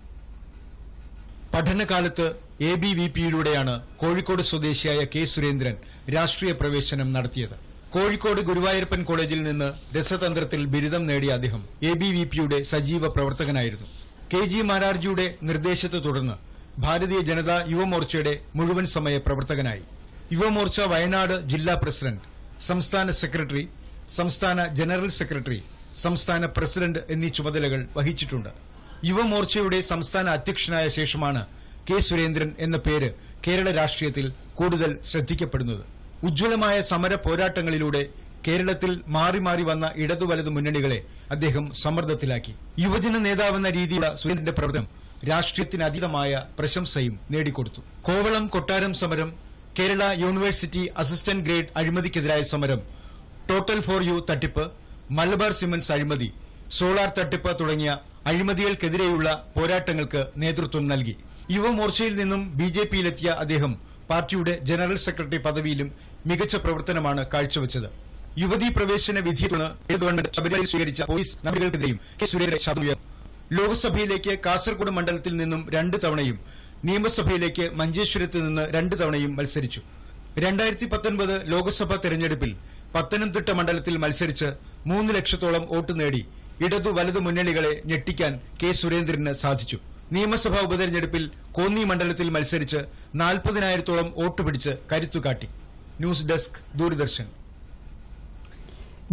പഠനകാലത്ത് എ ബി വി പിയിലൂടെയാണ് കോഴിക്കോട് സ്വദേശിയായ കെ സുരേന്ദ്രൻ രാഷ്ട്രീയ പ്രവേശനം നടത്തിയത് കോഴിക്കോട് ഗുരുവായൂരപ്പൻ കോളേജിൽ നിന്ന് രസതന്ത്രത്തിൽ ബിരുദം നേടിയ അദ്ദേഹം എ ബി വി പിയുടെ സജീവ പ്രവർത്തകനായിരുന്നു കെ ജി മാരാർജിയുടെ നിർദ്ദേശത്തെ തുടർന്ന് ഭാരതീയ ജനതാ യുവമോർച്ചയുടെ മുഴുവൻ സമയ പ്രവർത്തകനായി യുവമോർച്ച വയനാട് ജില്ലാ പ്രസിഡന്റ് സംസ്ഥാന സെക്രട്ടറി സംസ്ഥാന ജനറൽ സെക്രട്ടറി സംസ്ഥാന പ്രസിഡന്റ് എന്നീ ചുമതലകൾ വഹിച്ചിട്ടുണ്ട് യുവമോർച്ചയുടെ സംസ്ഥാന അധ്യക്ഷനായ ശേഷമാണ് കെ സുരേന്ദ്രൻ എന്ന പേര് കേരള രാഷ്ട്രീയത്തിൽ കൂടുതൽ ശ്രദ്ധിക്കപ്പെടുന്നത് ഉജ്ജ്വലമായ സമര പോരാട്ടങ്ങളിലൂടെ കേരളത്തിൽ മാറി മാറി വന്ന ഇടതു വലതു മുന്നണികളെ അദ്ദേഹം സമ്മർദ്ദത്തിലാക്കി യുവജന നേതാവെന്ന രീതിയിലുള്ള സുരേന്ദ്രന്റെ പ്രവർത്തനം രാഷ്ട്രീയത്തിന് അതീതമായ പ്രശംസയും നേടിക്കൊടുത്തു കോവളം കൊട്ടാരം സമരം കേരള യൂണിവേഴ്സിറ്റി അസിസ്റ്റന്റ് ഗ്രേഡ് അഴിമതിക്കെതിരായ സമരം ടോട്ടൽ ഫോർ യു തട്ടിപ്പ് മലബാർ സിമന്റ്സ് അഴിമതി സോളാർ തട്ടിപ്പ് തുടങ്ങിയ അഴിമതികൾക്കെതിരെയുള്ള പോരാട്ടങ്ങൾക്ക് നേതൃത്വം നൽകി യുവമോർച്ചയിൽ നിന്നും ബി ജെ പിയിലെത്തിയ അദ്ദേഹം പാർട്ടിയുടെ ജനറൽ സെക്രട്ടറി പദവിയിലും മികച്ച പ്രവർത്തനമാണ് കാഴ്ചവെച്ചത് യുവതീ പ്രവേശന വിധിയെ തുടർന്ന് ഇടത് ഗവൺമെന്റ് ശബരിമലയിൽ സ്വീകരിച്ച പോലീസ് നടപടികൾക്കെതിരെയും കെ സുരേന്ദ്രൻ ശബ്ദമുയർന്നു ലോക്സഭയിലേക്ക് കാസർഗോഡ് മണ്ഡലത്തിൽ നിന്നും രണ്ട് തവണയും നിയമസഭയിലേക്ക് മഞ്ചേശ്വരത്ത് നിന്ന് രണ്ട് തവണയും മത്സരിച്ചു രണ്ടായിരത്തി പത്തൊൻപത് ലോക്സഭാ തെരഞ്ഞെടുപ്പിൽ പത്തനംതിട്ട മണ്ഡലത്തിൽ മത്സരിച്ച് മൂന്ന് ലക്ഷത്തോളം വോട്ട് നേടി ഇടതു വലതു മുന്നണികളെ ഞെട്ടിക്കാൻ കെ സുരേന്ദ്രന് സാധിച്ചു നിയമസഭാ ഉപതെരഞ്ഞെടുപ്പിൽ കോന്നി മണ്ഡലത്തിൽ മത്സരിച്ച് നാൽപ്പതിനായിരത്തോളം വോട്ട് പിടിച്ച് കരുത്തുകാട്ടി ന്യൂസ് ഡെസ്ക് ദൂരദർശൻ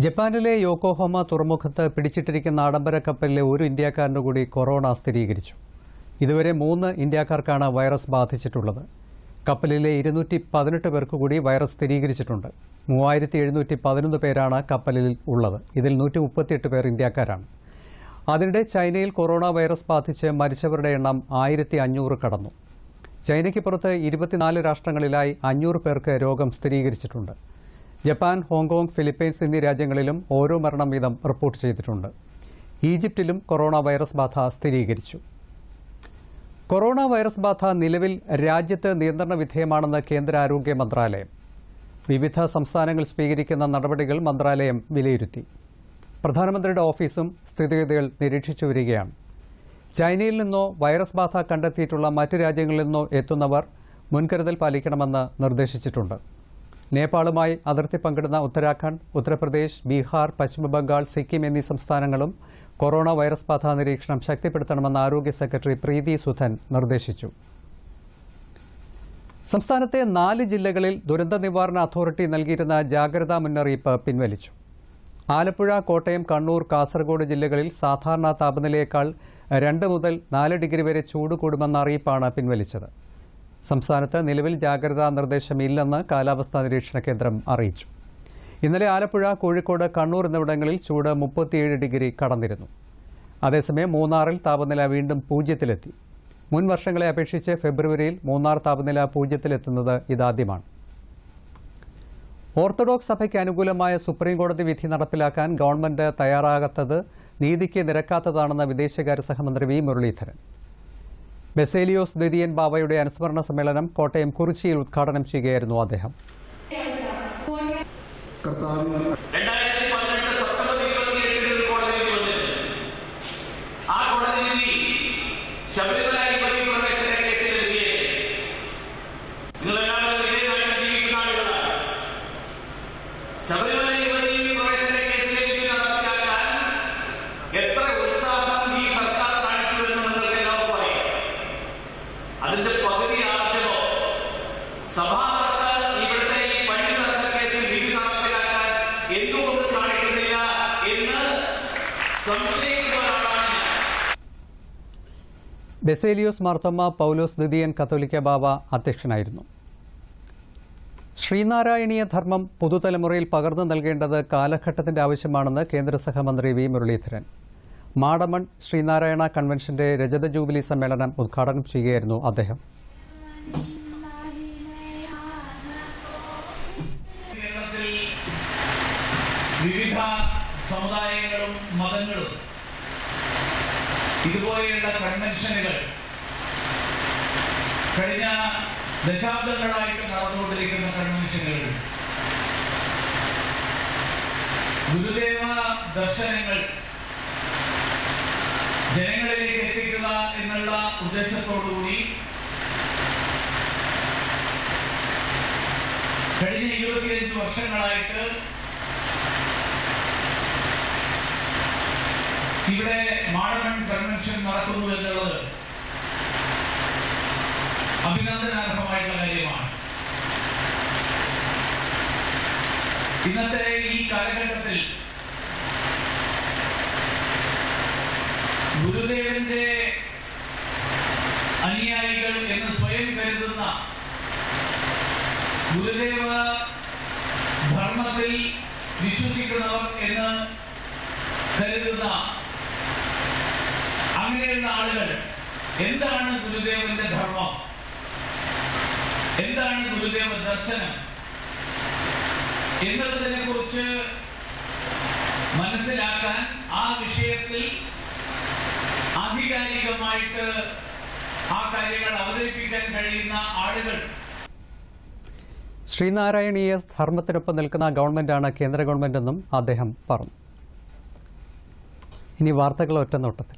ജപ്പാനിലെ യോക്കോഹോമ തുറമുഖത്ത് പിടിച്ചിട്ടിരിക്കുന്ന ആഡംബര കപ്പലിലെ ഒരു ഇന്ത്യക്കാരന് കൂടി കൊറോണ സ്ഥിരീകരിച്ചു ഇതുവരെ മൂന്ന് ഇന്ത്യക്കാർക്കാണ് വൈറസ് ബാധിച്ചിട്ടുള്ളത് കപ്പലിലെ ഇരുന്നൂറ്റി പതിനെട്ട് പേർക്ക് കൂടി വൈറസ് സ്ഥിരീകരിച്ചിട്ടുണ്ട് മൂവായിരത്തി എഴുന്നൂറ്റി പതിനൊന്ന് പേരാണ് കപ്പലിൽ ഉള്ളത് ഇതിൽ നൂറ്റി മുപ്പത്തിയെട്ട് പേർ ഇന്ത്യക്കാരാണ് അതിനിടെ ചൈനയിൽ കൊറോണ വൈറസ് ബാധിച്ച് മരിച്ചവരുടെ എണ്ണം ആയിരത്തി അഞ്ഞൂറ് കടന്നു ചൈനയ്ക്ക് പുറത്ത് ഇരുപത്തിനാല് രാഷ്ട്രങ്ങളിലായി അഞ്ഞൂറ് പേർക്ക് രോഗം സ്ഥിരീകരിച്ചിട്ടുണ്ട് ജപ്പാൻ ഹോങ്കോങ് ഫിലിപ്പൈൻസ് എന്നീ രാജ്യങ്ങളിലും ഓരോ മരണം വീതം റിപ്പോർട്ട് ചെയ്തിട്ടുണ്ട് ഈജിപ്തിലും കൊറോണ വൈറസ് ബാധ സ്ഥിരീകരിച്ചു കൊറോണ വൈറസ് ബാധ നിലവിൽ രാജ്യത്ത് നിയന്ത്രണ വിധേയമാണെന്ന് കേന്ദ്ര ആരോഗ്യ മന്ത്രാലയം വിവിധ സംസ്ഥാനങ്ങൾ സ്വീകരിക്കുന്ന നടപടികൾ മന്ത്രാലയം വിലയിരുത്തി പ്രധാനമന്ത്രിയുടെ ഓഫീസും സ്ഥിതിഗതികൾ നിരീക്ഷിച്ചു വരികയാണ് ചൈനയിൽ നിന്നോ വൈറസ് ബാധ കണ്ടെത്തിയിട്ടുള്ള മറ്റ് രാജ്യങ്ങളിൽ നിന്നോ എത്തുന്നവർ മുൻകരുതൽ പാലിക്കണമെന്ന് നിർദ്ദേശിച്ചിട്ടുണ്ട് നേപ്പാളുമായി അതിർത്തി പങ്കിടുന്ന ഉത്തരാഖണ്ഡ് ഉത്തർപ്രദേശ് ബീഹാർ പശ്ചിമബംഗാൾ സിക്കിം എന്നീ സംസ്ഥാനങ്ങളും കൊറോണ വൈറസ് ബാധ നിരീക്ഷണം ശക്തിപ്പെടുത്തണമെന്ന് ആരോഗ്യ സെക്രട്ടറി പ്രീതി സുധൻ നിർദ്ദേശിച്ചു സംസ്ഥാനത്തെ നാല് ജില്ലകളിൽ ദുരന്ത നിവാരണ അതോറിറ്റി നൽകിയിരുന്ന ജാഗ്രതാ മുന്നറിയിപ്പ് പിൻവലിച്ചു ആലപ്പുഴ കോട്ടയം കണ്ണൂർ കാസർഗോഡ് ജില്ലകളിൽ സാധാരണ താപനിലയേക്കാൾ രണ്ട് മുതൽ നാല് ഡിഗ്രി വരെ ചൂട് കൂടുമെന്ന അറിയിപ്പാണ് പിൻവലിച്ചത് സംസ്ഥാനത്ത് നിലവിൽ ജാഗ്രതാ നിർദ്ദേശമില്ലെന്ന് കാലാവസ്ഥാ നിരീക്ഷണ കേന്ദ്രം അറിയിച്ചു ഇന്നലെ ആലപ്പുഴ കോഴിക്കോട് കണ്ണൂർ എന്നിവിടങ്ങളിൽ ചൂട് മുപ്പത്തിയേഴ് ഡിഗ്രി കടന്നിരുന്നു അതേസമയം മൂന്നാറിൽ താപനില വീണ്ടും പൂജ്യത്തിലെത്തി മുൻ വർഷങ്ങളെ അപേക്ഷിച്ച് ഫെബ്രുവരിയിൽ മൂന്നാർ താപനില പൂജ്യത്തിലെത്തുന്നത് ഇതാദ്യമാണ് ഓർത്തഡോക്സ് സഭയ്ക്ക് അനുകൂലമായ സുപ്രീം കോടതി വിധി നടപ്പിലാക്കാൻ ഗവൺമെന്റ് തയ്യാറാകാത്തത് നീതിക്ക് നിരക്കാത്തതാണെന്ന് വിദേശകാര്യ സഹമന്ത്രി വി മുരളീധരൻ ബെസേലിയോസ് ദ്വിതീയൻ ബാബയുടെ അനുസ്മരണ സമ്മേളനം കോട്ടയം കുറിച്ചിയിൽ ഉദ്ഘാടനം ചെയ്യുകയായിരുന്നു അദ്ദേഹം രണ്ടായിരത്തി പതിനെട്ട് സെപ്റ്റംബർ ഇരുപത്തിയെട്ടിന് ഒരു കോടതി വിധി വന്നിരുന്നു ആ കോടതി വിധി ശബരിമല യുവതി പ്രവേശന കേസിൽ വിധിയെ നിങ്ങളെല്ലാവരും ഇതേ നാട്ടിൽ ജീവിക്കുന്ന ആളുകളാണ് ശബരിമല യുവതി പ്രവേശന കേസിലെ വിധി നടപ്പിലാക്കാൻ എത്ര ഉത്സാഹം ഈ സർക്കാർ കാണിച്ചു എന്ന് നിങ്ങൾക്ക് എല്ലാവർക്കും അറിയാം അതിന്റെ പകുതി ആർജവോ സഭാതർക്ക് ഇവിടുത്തെ ഈ പള്ളി തർക്ക കേസിൽ വിധി നടപ്പിലാക്കാൻ എന്തുകൊണ്ട് കാണിക്കുന്നില്ല എന്ന് സംശയിക്കുന്ന ഒരാളാണ് ഞാൻ ബെസേലിയോസ് മാർത്തോമ്മ പൗലോസ് ദ്വിതീയൻ കത്തോലിക്ക ബാബ അധ്യക്ഷനായിരുന്നു ശ്രീനാരായണീയ ധർമ്മം പുതുതലമുറയിൽ പകർന്നു നൽകേണ്ടത് കാലഘട്ടത്തിന്റെ ആവശ്യമാണെന്ന് കേന്ദ്ര സഹമന്ത്രി വി മുരളീധരൻ മാടമൺ ശ്രീനാരായണ കൺവെൻഷന്റെ രജത ജൂബിലി സമ്മേളനം ഉദ്ഘാടനം ചെയ്യുകയായിരുന്നു അദ്ദേഹം കേരളത്തിൽ വിവിധ സമുദായങ്ങളും മതങ്ങളും ഇതുപോലെയുള്ള കൺവെൻഷനുകൾ കഴിഞ്ഞ ദശാബ്ദങ്ങളായിട്ട് നടന്നുകൊണ്ടിരിക്കുന്ന കൺവെൻഷനുകൾ ഗുരുദേവ ദർശനങ്ങൾ ജനങ്ങളിലേക്ക് എത്തിക്കുക എന്നുള്ള ഉദ്ദേശത്തോടുകൂടി കഴിഞ്ഞ ഇരുപത്തിയഞ്ച് വർഷങ്ങളായിട്ട് ഇവിടെ മാടമൺ കൺവെൻഷൻ നടക്കുന്നു എന്നുള്ളത് അഭിനന്ദനാർഹമായിട്ടുള്ള കാര്യമാണ് ഇന്നത്തെ ഈ കാലഘട്ടത്തിൽ ഗുരുദേവന്റെ അനുയായികൾ എന്ന് സ്വയം കരുതുന്ന ഗുരുദേവ ധർമ്മത്തിൽ വിശ്വസിക്കുന്നവർ എന്ന് കരുതുന്ന അങ്ങനെയുള്ള ആളുകൾ എന്താണ് ഗുരുദേവന്റെ ധർമ്മം എന്താണ് ഗുരുദേവ ദർശനം എന്നതിനെ കുറിച്ച് മനസ്സിലാക്കാൻ ആ വിഷയത്തിൽ ആധികാരികമായിട്ട് ആ കാര്യങ്ങൾ അവതരിപ്പിക്കാൻ കഴിയുന്ന ആളുകൾ ശ്രീനാരായണീയ ധർമ്മത്തിനൊപ്പം നിൽക്കുന്ന ഗവൺമെന്റാണ് കേന്ദ്ര ഗവൺമെന്റെന്നും അദ്ദേഹം പറഞ്ഞു ഇനി വാർത്തകൾ ഒറ്റനോട്ടത്തിൽ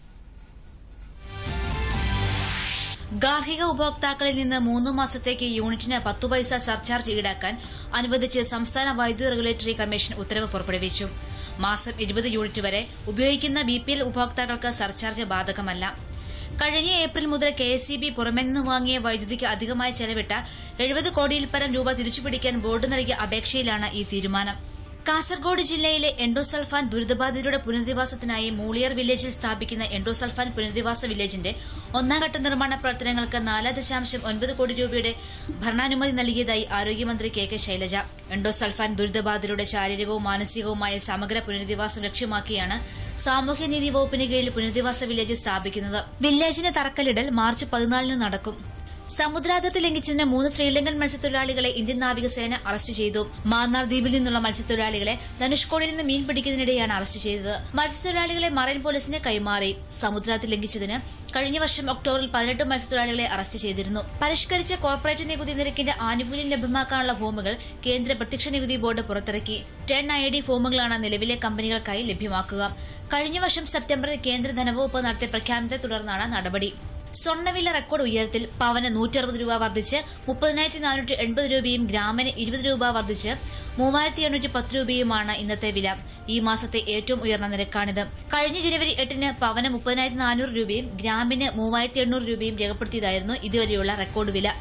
ഗാർഹിക ഉപഭോക്താക്കളിൽ നിന്ന് മൂന്ന് മാസത്തേക്ക് യൂണിറ്റിന് പത്തു പൈസ സർചാർജ് ഈടാക്കാൻ അനുവദിച്ച് സംസ്ഥാന വൈദ്യുതി റെഗുലേറ്ററി കമ്മീഷൻ ഉത്തരവ് പുറപ്പെടുവിച്ചു മാസം ഇരുപത് യൂണിറ്റ് വരെ ഉപയോഗിക്കുന്ന ബി പി എൽ ഉപഭോക്താക്കൾക്ക് സർചാർജ് ബാധകമല്ല കഴിഞ്ഞ ഏപ്രിൽ മുതൽ കെ എസ് സി ബി പുറമെ നിന്ന് വാങ്ങിയ വൈദ്യുതിക്ക് അധികമായി ചെലവിട്ട എഴുപത് കോടിയിൽ പരം രൂപ തിരിച്ചുപിടിക്കാൻ ബോർഡ് നൽകിയ അപേക്ഷയിലാണ് ഈ തീരുമാനം കാസർഗോഡ് ജില്ലയിലെ എൻഡോസൾഫാൻ ദുരിതബാധിതരുടെ പുനരധിവാസത്തിനായി മൂളിയർ വില്ലേജിൽ സ്ഥാപിക്കുന്ന എൻഡോസൾഫാൻ പുനരധിവാസ വില്ലേജിന്റെ ഒന്നാം ഘട്ട നിർമ്മാണ പ്രവർത്തനങ്ങൾക്ക് നാല് ദശാംശം ഒൻപത് കോടി രൂപയുടെ ഭരണാനുമതി നൽകിയതായി ആരോഗ്യമന്ത്രി കെ കെ ശൈലജ എൻഡോസൾഫാൻ ദുരിതബാധിതരുടെ ശാരീരികവും മാനസികവുമായ സമഗ്ര പുനരധിവാസം ലക്ഷ്യമാക്കിയാണ് സാമൂഹ്യനീതി വകുപ്പിന് കീഴിൽ പുനരധിവാസ വില്ലേജ് സ്ഥാപിക്കുന്നത് വില്ലേജിന് തറക്കല്ലിടൽ മാർച്ച് പതിനാലിന് നടക്കും സമുദ്രാതിർത്തി ലംഘിച്ചതിന് മൂന്ന് ശ്രീലങ്കൻ മത്സ്യത്തൊഴിലാളികളെ ഇന്ത്യൻ നാവികസേന അറസ്റ്റ് ചെയ്തു മാന്നാർ ദ്വീപിൽ നിന്നുള്ള മത്സ്യത്തൊഴിലാളികളെ ധനുഷ്കോടിയിൽ നിന്ന് മീൻ പിടിക്കുന്നതിനിടെയാണ് അറസ്റ്റ് ചെയ്തത് മത്സ്യത്തൊഴിലാളികളെ മറൈൻ പോലീസിന് കൈമാറി സമുദ്രാതിർത്തി ലംഘിച്ചതിന് കഴിഞ്ഞ വർഷം ഒക്ടോബറിൽ പതിനെട്ട് മത്സ്യത്തൊഴിലാളികളെ അറസ്റ്റ് ചെയ്തിരുന്നു പരിഷ്കരിച്ച കോർപ്പറേറ്റ് നികുതി നിരക്കിന്റെ ആനുകൂല്യം ലഭ്യമാക്കാനുള്ള ഫോമുകൾ കേന്ദ്ര പ്രത്യക്ഷ നികുതി ബോർഡ് പുറത്തിറക്കി ടെൻ ഐ ഡി ഫോമുകളാണ് നിലവിലെ കമ്പനികൾക്കായി ലഭ്യമാക്കുക കഴിഞ്ഞ വർഷം സെപ്റ്റംബറിൽ കേന്ദ്ര ധനവകുപ്പ് നടത്തിയ പ്രഖ്യാപനത്തെ തുടർന്നാണ് നടപടി സ്വർണ്ണവില റെക്കോർഡ് ഉയരത്തിൽ പവന് നൂറ്റി അറുപത് രൂപ വർദ്ധിച്ച് മുപ്പതിനായിരത്തി നാനൂറ്റി എൺപത് രൂപയും ഗ്രാമിന് ഇരുപത് രൂപ വർദ്ധിച്ച് മൂവായിരത്തി എണ്ണൂറ്റി പത്ത് രൂപയുമാണ് ഇന്നത്തെ വില ഈ മാസത്തെ ഏറ്റവും ഉയർന്ന നിരക്കാണിത് കഴിഞ്ഞ ജനുവരി എട്ടിന് പവന് മുപ്പതിനായിരത്തി നാനൂറ് രൂപയും ഗ്രാമിന് മൂവായിരത്തി എണ്ണൂറ് രൂപയും രേഖപ്പെടുത്തിയതായിരുന്നു ഇതുവരെയുള്ള റെക്കോർഡ് വില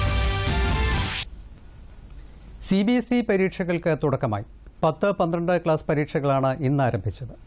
സി ബി എസ് ഇ പരീക്ഷകൾക്ക് തുടക്കമായി പത്ത് പന്ത്രണ്ട് ക്ലാസ് പരീക്ഷകളാണ് ഇന്ന് ആരംഭിച്ചത്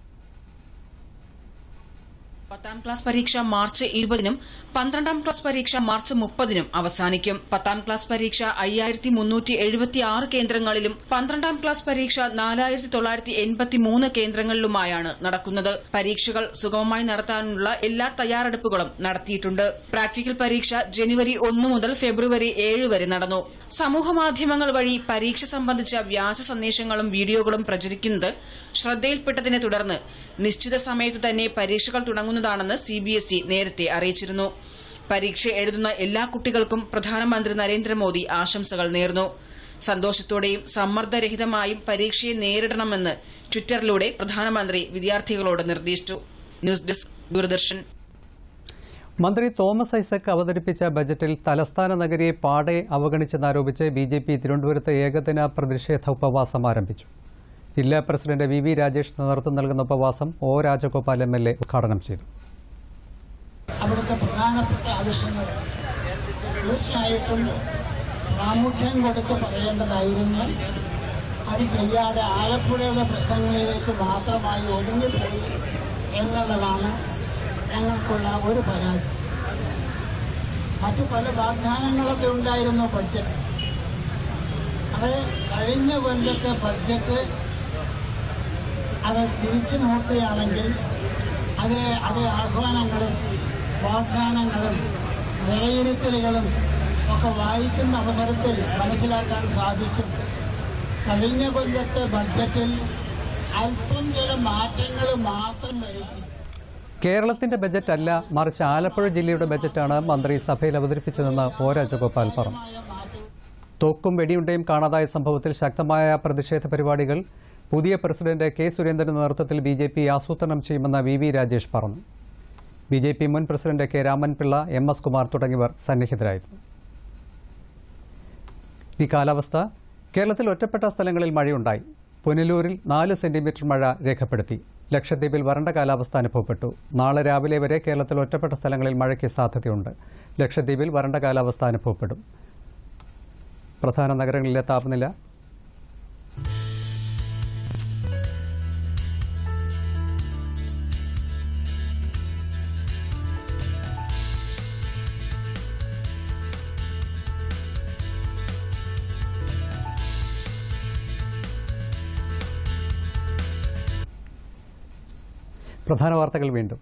പത്താം ക്ലാസ് പരീക്ഷ മാർച്ച് ഇരുപതിനും പന്ത്രണ്ടാം ക്ലാസ് പരീക്ഷ മാർച്ച് മുപ്പതിനും അവസാനിക്കും പത്താം ക്ലാസ് പരീക്ഷ അയ്യായിരത്തി മുന്നൂറ്റി എഴുപത്തി ആറ് കേന്ദ്രങ്ങളിലും പന്ത്രണ്ടാം ക്ലാസ് പരീക്ഷ നാലായിരത്തി തൊള്ളായിരത്തി എൺപത്തി മൂന്ന് കേന്ദ്രങ്ങളിലുമായാണ് നടക്കുന്നത് പരീക്ഷകൾ സുഗമമായി നടത്താനുള്ള എല്ലാ തയ്യാറെടുപ്പുകളും നടത്തിയിട്ടുണ്ട് പ്രാക്ടിക്കൽ പരീക്ഷ ജനുവരി ഒന്ന് മുതൽ ഫെബ്രുവരി ഏഴ് വരെ നടന്നു സമൂഹമാധ്യമങ്ങൾ വഴി പരീക്ഷ സംബന്ധിച്ച വ്യാജ സന്ദേശങ്ങളും വീഡിയോകളും പ്രചരിക്കുന്നത് ശ്രദ്ധയിൽപ്പെട്ടതിനെ തുടർന്ന് നിശ്ചിത സമയത്ത് തന്നെ പരീക്ഷകൾ തുടങ്ങുന്നതാണെന്ന് സിബിഎസ്ഇ നേരത്തെ അറിയിച്ചിരുന്നു പരീക്ഷ എഴുതുന്ന എല്ലാ കുട്ടികൾക്കും പ്രധാനമന്ത്രി നരേന്ദ്രമോദി ആശംസകൾ നേർന്നു സന്തോഷത്തോടെയും സമ്മർദ്ദരഹിതമായും പരീക്ഷയെ നേരിടണമെന്ന് ട്വിറ്ററിലൂടെ പ്രധാനമന്ത്രി വിദ്യാർത്ഥികളോട് നിർദ്ദേശിച്ചു ന്യൂസ് ഡെസ്ക് ദൂരദർശൻ മന്ത്രി തോമസ് ഐസക് അവതരിപ്പിച്ച ബജറ്റിൽ തലസ്ഥാന നഗരിയെ പാടെ അവഗണിച്ചെന്നാരോപിച്ച് ബി ജെ പി തിരുവനന്തപുരത്ത് ഏകദിന പ്രതിഷേധ ഉപവാസം ആരംഭിച്ചു ജില്ലാ പ്രസിഡന്റ് വി വി രാജേഷ് നേതൃത്വം നൽകുന്ന ഉപവാസം O Rajagopal M L A ഉദ്ഘാടനം ചെയ്തു അവിടുത്തെ പ്രധാനപ്പെട്ട ആവശ്യങ്ങൾ തീർച്ചയായിട്ടും പ്രാമുഖ്യം കൊടുത്ത് പറയേണ്ടതായിരുന്നു അത് ചെയ്യാതെ ആലപ്പുഴയുടെ പ്രശ്നങ്ങളിലേക്ക് മാത്രമായി ഒതുങ്ങിപ്പോയി എന്നുള്ളതാണ് ഞങ്ങൾക്കുള്ള ഒരു പരാതി മറ്റു പല വാഗ്ദാനങ്ങളൊക്കെ ഉണ്ടായിരുന്നു ബഡ്ജറ്റ് അത് കഴിഞ്ഞ കൊല്ലത്തെ ബഡ്ജറ്റ് അത് തിരിച്ചു നോക്കുകയാണെങ്കിൽ അതിലെ അതിലെ ആഹ്വാനങ്ങളും വാഗ്ദാനങ്ങളും വിലയിരുത്തലുകളും ഒക്കെ വായിക്കുന്ന അവസരത്തിൽ മനസ്സിലാക്കാൻ സാധിക്കും കഴിഞ്ഞ കൊല്ലത്തെ ബഡ്ജറ്റിൽ അല്പം ചില മാറ്റങ്ങൾ മാത്രം വരുത്തി കേരളത്തിന്റെ ബജറ്റ് അല്ല മറിച്ച് ആലപ്പുഴ ജില്ലയുടെ ബജറ്റാണ് മന്ത്രി സഭയിൽ അവതരിപ്പിച്ചതെന്ന് ഒ രാജഗോപാൽ പറഞ്ഞു തോക്കും വെടിയുണ്ടയും കാണാതായ സംഭവത്തിൽ ശക്തമായ പ്രതിഷേധ പരിപാടികൾ പുതിയ പ്രസിഡന്റ് കെ സുരേന്ദ്രന്റെ നേതൃത്വത്തിൽ ബി ജെ പി ആസൂത്രണം ചെയ്യുമെന്ന് വി വി രാജേഷ് പറഞ്ഞു ബി ജെ പി മുൻ president K Raman Pillai M S Kumar തുടങ്ങിയവർ സന്നിഹിതരായിരുന്നു ഈ കാലാവസ്ഥ കേരളത്തിൽ ഒറ്റപ്പെട്ട സ്ഥലങ്ങളിൽ മഴയുണ്ടായി പുനലൂരിൽ നാല് സെന്റിമീറ്റർ മഴ രേഖപ്പെടുത്തി ലക്ഷദ്വീപിൽ വരണ്ട കാലാവസ്ഥ അനുഭവപ്പെട്ടു നാളെ രാവിലെ വരെ കേരളത്തിൽ ഒറ്റപ്പെട്ട സ്ഥലങ്ങളിൽ മഴയ്ക്ക് സാധ്യതയുണ്ട് ലക്ഷദ്വീപിൽ വരണ്ട കാലാവസ്ഥ അനുഭവപ്പെടും പ്രധാന നഗരങ്ങളിലെ താപനില പ്രധാന വാർത്തകൾ വീണ്ടും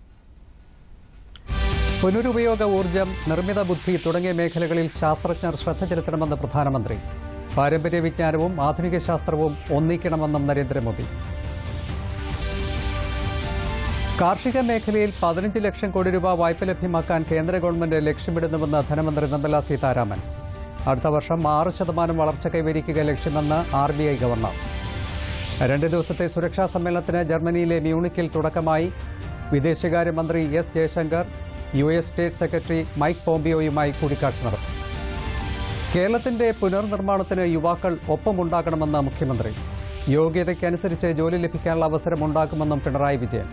പുനരുപയോഗ ഊർജം നിർമ്മിത ബുദ്ധി തുടങ്ങിയ മേഖലകളിൽ ശാസ്ത്രജ്ഞർ ശ്രദ്ധ ചെലുത്തണമെന്ന് പ്രധാനമന്ത്രി പാരമ്പര്യ വിജ്ഞാനവും ആധുനിക ശാസ്ത്രവും ഒന്നിക്കണമെന്നും നരേന്ദ്രമോദി കാർഷിക മേഖലയിൽ പതിനഞ്ച് ലക്ഷം കോടി രൂപ വായ്പ ലഭ്യമാക്കാൻ കേന്ദ്ര ഗവൺമെന്റ് ലക്ഷ്യമിടുന്നുവെന്ന് ധനമന്ത്രി നിർമ്മല സീതാരാമൻ അടുത്ത വർഷം ആറ് ശതമാനം വളർച്ച കൈവരിക്കുക ലക്ഷ്യമെന്ന് ആർ ബി ഐ ഗവർണർ രണ്ട് ദിവസത്തെ സുരക്ഷാ സമ്മേളനത്തിന് ജർമ്മനിയിലെ മ്യൂണിക്കിൽ തുടക്കമായി വിദേശകാര്യമന്ത്രി S Jaishankar U S state secretary Mike പോംപിയോയുമായി കൂടിക്കാഴ്ച നടത്തി കേരളത്തിന്റെ പുനർനിർമ്മാണത്തിന് യുവാക്കൾ ഒപ്പമുണ്ടാകണമെന്ന് മുഖ്യമന്ത്രി യോഗ്യതയ്ക്കനുസരിച്ച് ജോലി ലഭിക്കാനുള്ള അവസരം ഉണ്ടാക്കുമെന്നും പിണറായി വിജയൻ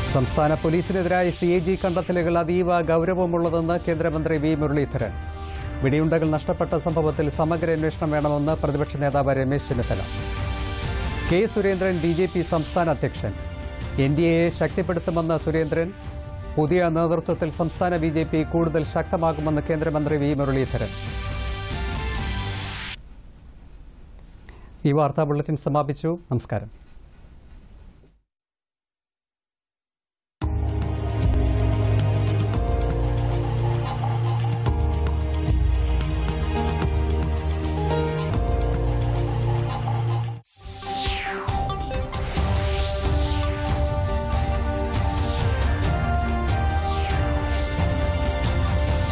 സംസ്ഥാന പോലീസിനെതിരായ സി എ ജി കണ്ടെത്തലുകൾ അതീവ ഗൌരവമുള്ളതെന്ന് കേന്ദ്രമന്ത്രി വി മുരളീധരൻ വെടിയുണ്ടകൾ നഷ്ടപ്പെട്ട സംഭവത്തിൽ സമഗ്ര അന്വേഷണം വേണമെന്ന് പ്രതിപക്ഷ നേതാവ് Ramesh Chennithala K Surendran B J P സംസ്ഥാന അധ്യക്ഷൻ എൻ ഡി എയെ ശക്തിപ്പെടുത്തുമെന്ന് സുരേന്ദ്രൻ പുതിയ നേതൃത്വത്തിൽ സംസ്ഥാന ബി ജെ പി കൂടുതൽ ശക്തമാകുമെന്ന് കേന്ദ്രമന്ത്രി വി മുരളീധരൻ ഈ വാർത്താ ബുള്ളറ്റിൻ സമാപിച്ചു നമസ്കാരം